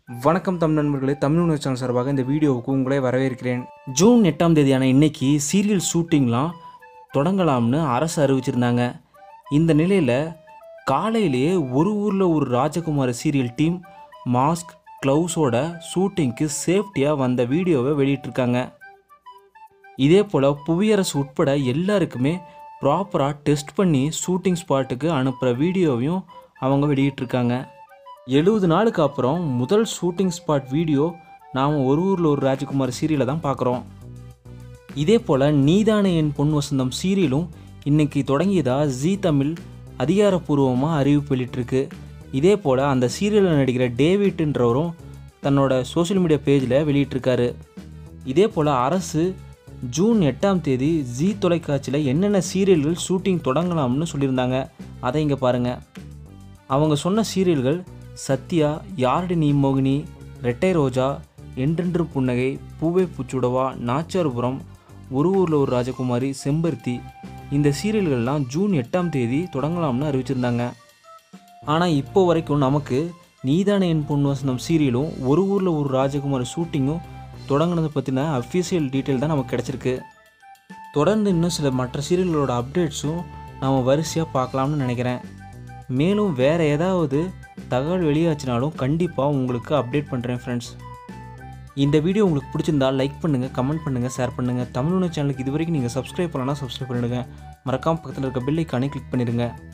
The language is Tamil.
வணக்கம் தமிழ் நண்பர்களே தமிழ் உணவு சேனல் சார்பாக இந்த வீடியோவுக்கு உங்களை வரவேற்கிறேன் ஜூன் எட்டாம் தேதியான இன்னைக்கு சீரியல் ஷூட்டிங்லாம் தொடங்கலாம்னு அரசு அறிவிச்சிருந்தாங்க இந்த நிலையில் காலையிலேயே ஒரு ஊரில் ஒரு ராஜகுமார சீரியல் டீம் மாஸ்க் க்ளவுஸோட ஷூட்டிங்க்கு சேஃப்டியாக வந்த வீடியோவை வெளியிட்டிருக்காங்க இதே போல் புவியரசு உட்பட எல்லாருக்குமே ப்ராப்பராக டெஸ்ட் பண்ணி ஷூட்டிங் ஸ்பாட்டுக்கு அனுப்புகிற வீடியோவையும் அவங்க வெளியிட்டிருக்காங்க எழுபது நாளுக்கு அப்புறம் முதல் ஷூட்டிங் ஸ்பாட் வீடியோ நாம் ஒரு ஊரில் ஒரு ராஜகுமார் சீரியலை தான் பார்க்குறோம் இதே போல் நீதானே என் பொன் வசந்தம் சீரியலும் இன்னைக்கு தொடங்கியதா ஜீ தமிழ் அதிகாரப்பூர்வமாக அறிவிப்பு வெளியிட்டிருக்கு இதே போல் அந்த சீரியலில் நடிக்கிற டேவிட்ன்றவரும் தன்னோட சோஷியல் மீடியா பேஜில் வெளியிட்டிருக்காரு இதே போல் அரசு ஜூன் எட்டாம் தேதி ஜீ தொலைக்காட்சியில் என்னென்ன சீரியல்கள் ஷூட்டிங் தொடங்கலாம்னு சொல்லியிருந்தாங்க அதை இங்கே பாருங்கள் அவங்க சொன்ன சீரியல்கள் சத்யா யாரடி நீ மோகினி ரெட்டை ரோஜா என்றென்று புன்னகை பூவே பூச்சுடவா நாச்சார்புரம் ஒரு ஊரில் ஒரு ராஜகுமாரி செம்பருத்தி இந்த சீரியல்கள்லாம் ஜூன் எட்டாம் தேதி தொடங்கலாம்னு அறிவிச்சிருந்தாங்க ஆனால் இப்போ வரைக்கும் நமக்கு நீதானே என் பொண்ணு வசந்தம் சீரியலும் ஒரு ஊரில் ஒரு ராஜகுமாரி ஷூட்டிங்கும் தொடங்கினதை பற்றின அஃபீஷியல் டீட்டெயில் தான் நமக்கு கிடச்சிருக்கு தொடர்ந்து இன்னும் சில மற்ற சீரியல்களோட அப்டேட்ஸும் நாம் வரிசையாக பார்க்கலாம்னு நினைக்கிறேன் மேலும் வேறு ஏதாவது தகவல் வெளியாச்சுனாலும் கண்டிப்பாக உங்களுக்கு அப்டேட் பண்ணுறேன் ஃப்ரெண்ட்ஸ் இந்த வீடியோ உங்களுக்கு பிடிச்சிருந்தா லைக் பண்ணுங்கள் கமெண்ட் பண்ணுங்கள் ஷேர் பண்ணுங்கள் தமிழ் உணவு சேனலுக்கு இது வரைக்கும் நீங்கள் சப்ஸ்கிரைப் பண்ணலன்னா சப்ஸ்கிரைப் பண்ணிடுங்க மறக்காம பக்கத்தில் இருக்க பெல் ஐக்கானே கிளிக் பண்ணிடுங்க